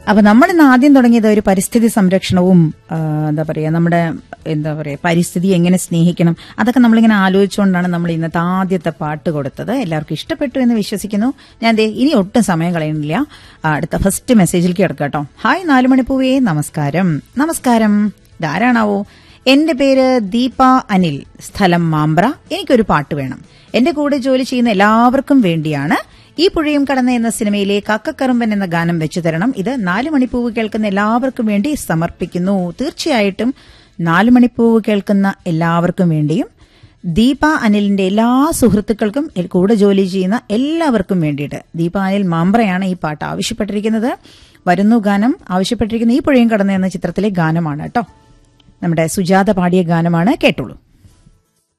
അപ്പൊ നമ്മൾ ഇന്ന് ആദ്യം തുടങ്ങിയത് ഒരു പരിസ്ഥിതി സംരക്ഷണവും ആ, എന്താ പറയാ നമ്മുടെ എന്താ പറയാ പരിസ്ഥിതി എങ്ങനെ സ്നേഹിക്കണം അതൊക്കെ നമ്മളിങ്ങനെ ആലോചിച്ചുകൊണ്ടാണ് നമ്മൾ ഇന്നത്തെ ആദ്യത്തെ പാട്ട് കൊടുത്തത് എല്ലാവർക്കും ഇഷ്ടപ്പെട്ടു എന്ന് വിശ്വസിക്കുന്നു ഞാൻ ദേ ഇനി ഒട്ടും സമയം കളയുന്നില്ല ആ, അടുത്ത ഫസ്റ്റ് മെസ്സേജിലേക്ക് കിടക്കാം കേട്ടോ ഹായ് നാലുമണിപ്പൂവേ നമസ്കാരം നമസ്കാരം ഇതാരാണാവോ എന്റെ പേര് ദീപ അനിൽ സ്ഥലം മാമ്പ്ര എനിക്കൊരു പാട്ട് വേണം എന്റെ കൂടെ ജോലി ചെയ്യുന്ന എല്ലാവർക്കും വേണ്ടിയാണ് ഈ പുഴയും കടന്ന എന്ന സിനിമയിലെ കക്കക്കറുമ്പൻ എന്ന ഗാനം വെച്ചു തരണം ഇത് നാല് മണിപ്പൂവ് കേൾക്കുന്ന എല്ലാവർക്കും വേണ്ടി സമർപ്പിക്കുന്നു തീർച്ചയായിട്ടും നാല് മണിപ്പൂവ് കേൾക്കുന്ന എല്ലാവർക്കും വേണ്ടിയും ദീപ അനിലിന്റെ എല്ലാ സുഹൃത്തുക്കൾക്കും എൽ- കൂടെ ജോലി ചെയ്യുന്ന എല്ലാവർക്കും വേണ്ടിയിട്ട് ദീപ അനിൽ മാമ്പ്രയാണ് ഈ പാട്ട് ആവശ്യപ്പെട്ടിരിക്കുന്നത് വരുന്നു ഗാനം ആവശ്യപ്പെട്ടിരിക്കുന്ന ഈ പുഴയും കടന്ന എന്ന ചിത്രത്തിലെ ഗാനമാണ് കേട്ടോ നമ്മുടെ സുജാത പാടിയ ഗാനമാണ് കേട്ടോളൂ